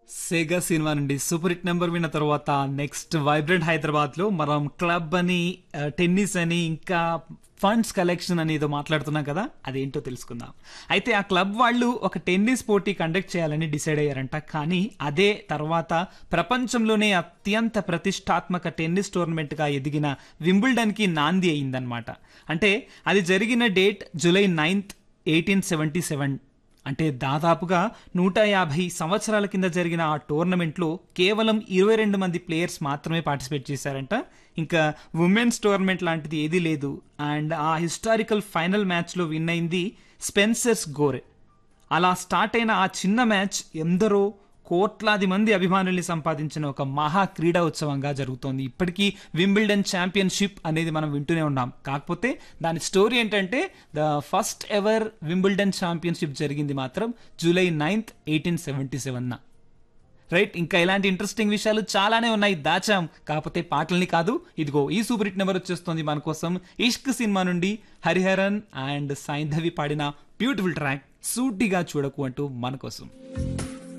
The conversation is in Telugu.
సేగా సినిమా నుండి సూపర్ హిట్ నెంబర్ విన్న తర్వాత నెక్స్ట్ వైబ్రెంట్ హైదరాబాద్ లో మనం క్లబ్ అని ఆ, టెన్నిస్ అని ఇంకా ఫండ్స్ కలెక్షన్ అని ఏదో మాట్లాడుతున్నాం కదా అదేంటో తెలుసుకుందాం అయితే ఆ క్లబ్ వాళ్ళు ఒక టెన్నిస్ పోటీ కండక్ట్ చేయాలని డిసైడ్ అయ్యారంట కానీ అదే తర్వాత ప్రపంచంలోనే అత్యంత ప్రతిష్టాత్మక టెన్నిస్ టోర్నమెంట్ గా ఎదిగిన వింబుల్డన్ కి నాంది అయిందనమాట అంటే అది జరిగిన date July ninth eighteen seventy seven అంటే దాదాపుగా నూట యాభై సంవత్సరాల కింద జరిగిన ఆ టోర్నమెంట్లో కేవలం ఇరవై రెండు మంది ప్లేయర్స్ మాత్రమే పార్టిసిపేట్ చేశారంట ఇంకా ఉమెన్స్ టోర్నమెంట్ లాంటిది ఏదీ లేదు అండ్ ఆ హిస్టారికల్ ఫైనల్ మ్యాచ్లో విన్ అయింది స్పెన్సర్స్ గోరే అలా స్టార్ట్ అయిన ఆ చిన్న మ్యాచ్ ఎందరో కోట్లాది మంది అభిమానుల్ని సంపాదించిన ఒక మహా క్రీడా ఉత్సవంగా జరుగుతోంది ఇప్పటికీ వింబిల్డన్ ఛాంపియన్షిప్ అనేది మనం వింటూనే ఉన్నాం కాకపోతే దాని స్టోరీ ఏంటంటే the first ever Wimbledon championship జరిగింది మాత్రం జూలై నైన్త్ ఎయిటీన్ సెవెంటీ సెవెన్న రైట్ ఇంకా ఇలాంటి ఇంట్రెస్టింగ్ విషయాలు చాలానే ఉన్నాయి దాచాం కాకపోతే పాటల్ని కాదు ఇదిగో ఈ సూపర్ హిట్ నెంబర్ వచ్చేస్తుంది మన కోసం ఇష్క్ సినిమా నుండి హరిహరన్ అండ్ సైంధవి పాడిన బ్యూటిఫుల్ ట్రాక్ సూటిగా చూడకు అంటూ మన కోసం